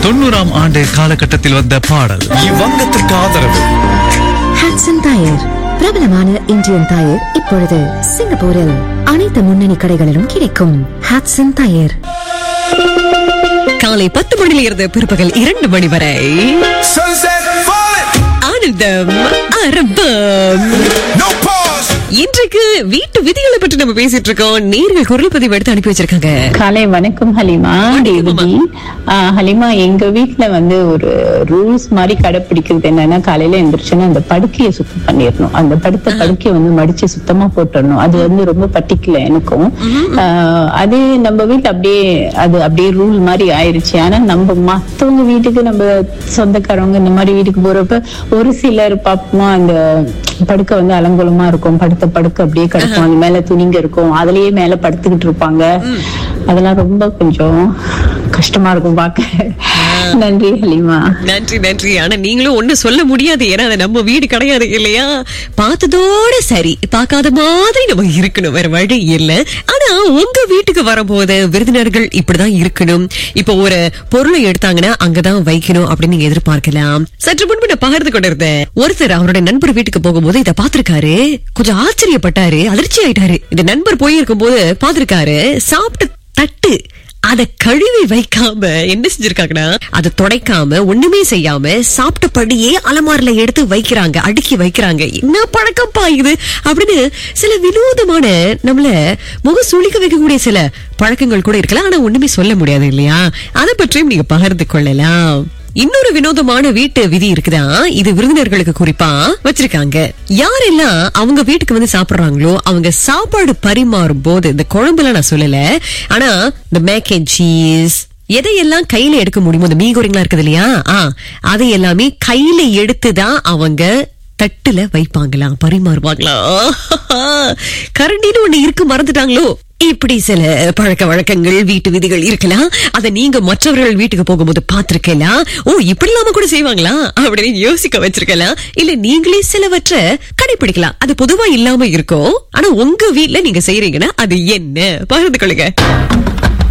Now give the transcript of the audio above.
தொண்ணூறாம் ஆண்டு காலகட்டத்தில் வந்த பாடல் இவ்வங்கத்திற்கு ஆதரவு ஹாட்சன் டயர் பிரபலமான இந்தியன் டயர் இப்பொழுது சிங்கப்பூரில் அனைத்து முன்னணி கடைகளிலும் கிடைக்கும் ஹாட்சன் டயர் காலை பத்து மணியில இருந்து பிற்பகல் இரண்டு மணி வரை Sunset falling, ஆனந்தம் அரபம் no pause. இன்றைக்கு வீட்டு விதிகளை பற்றி நம்ம பேசிட்டு இருக்கோம் நேர்கள் குரல் பதிவு எடுத்து அனுப்பி வச்சிருக்காங்க காலை வணக்கம் ஹலிமா தேவதி ஆஹ் ஹலிமா எங்க வீட்ல வந்து ஒரு ரூல்ஸ் மாதிரி கடைப்பிடிக்கிறது என்னன்னா காலையில எந்திரிச்சோன்னா அந்த படுக்கையை சுத்தம் பண்ணிடணும் அந்த படுத்த படுக்கையை வந்து மடிச்சு சுத்தமா போட்டுடணும் அது வந்து ரொம்ப பர்டிகுலர் எனக்கும் ஆஹ் அது நம்ம வீட்டுல அப்படியே அது அப்படியே ரூல் மாதிரி ஆயிருச்சு ஆனா நம்ம மத்தவங்க வீட்டுக்கு நம்ம சொந்தக்காரவங்க இந்த மாதிரி வீட்டுக்கு போறப்ப ஒரு சிலர் பாப்போமா அந்த படுக்கை வந்து அலங்கோலமா இருக்கும் படுத்த படுக்க அப்படியே கிடக்கும் அது மேல துணிங்க இருக்கும் அதுலயே மேல படுத்துக்கிட்டு இருப்பாங்க அதெல்லாம் ரொம்ப கொஞ்சம் கஷ்டமா இருக்கும் பார்க்க நன்றி ஹலிமா நன்றி நன்றி ஆனா நீங்களும் ஒண்ணு சொல்ல முடியாது ஏன்னா அது நம்ம வீடு கிடையாது இல்லையா பார்த்ததோட சரி பார்க்காத மாதிரி நம்ம இருக்கணும் வேற வழி இல்ல ஆனா உங்க வீட்டுக்கு வரும்போது விருந்தினர்கள் இப்படிதான் இருக்கணும் இப்போ ஒரு பொருளை எடுத்தாங்கன்னா அங்கதான் வைக்கணும் அப்படின்னு நீங்க எதிர்பார்க்கலாம் சற்று முன்பு நான் பகிர்ந்து கொண்டிருந்தேன் ஒருத்தர் அவருடைய நண்பர் வீட்டுக்கு போகும்போது இதை பார்த்திருக்காரு கொஞ்சம் ஆச்சரியப்பட்டாரு அதிர்ச்சி ஆயிட்டாரு இந்த நண்பர் போயிருக்கும் போது பார்த்திருக்காரு சாப்பிட்டு தட்டு அத கழுவி வைக்காம என்ன செஞ்சிருக்காங்கன்னா அதை துடைக்காம ஒண்ணுமே செய்யாம சாப்பிட்டபடியே அலமாரில எடுத்து வைக்கிறாங்க அடுக்கி வைக்கிறாங்க என்ன பழக்கம்ப்பா இது அப்படின்னு சில வினோதமான நம்மள முக சுளிக்க வைக்கக்கூடிய சில பழக்கங்கள் கூட இருக்கலாம் ஆனா ஒண்ணுமே சொல்ல முடியாது இல்லையா அதை பற்றியும் நீங்க பகிர்ந்து கொள்ளலாம் இன்னொரு வினோதமான வீட்டு விதி இருக்குதா இது விருந்தினர்களுக்கு குறிப்பா வச்சிருக்காங்க யாரெல்லாம் அவங்க வீட்டுக்கு வந்து சாப்பிடுறாங்களோ அவங்க சாப்பாடு பரிமாறும் போது இந்த குழம்புல நான் சொல்லல ஆனா இந்த மேக் அண்ட் சீஸ் எதையெல்லாம் கையில எடுக்க முடியுமோ இந்த மீகோரிங்களா இருக்குது இல்லையா ஆ அதை எல்லாமே கையில எடுத்துதான் அவங்க தட்டுல வைப்பாங்களாம் பரிமாறுவாங்களாம் கரண்டின்னு ஒண்ணு இருக்கு மறந்துட்டாங்களோ இப்படி சில பழக்க வழக்கங்கள் வீட்டு விதிகள் இருக்கலாம் அத நீங்க மற்றவர்கள் வீட்டுக்கு போகும்போது பாத்திருக்கலாம் ஓ இப்படி இல்லாம கூட செய்வாங்களா அப்படின்னு யோசிக்க வச்சிருக்கலாம் இல்ல நீங்களே சிலவற்றை கடைபிடிக்கலாம் அது பொதுவா இல்லாம இருக்கும் ஆனா உங்க வீட்ல நீங்க செய்யறீங்கன்னா அது என்ன பகிர்ந்து கொள்ளுங்க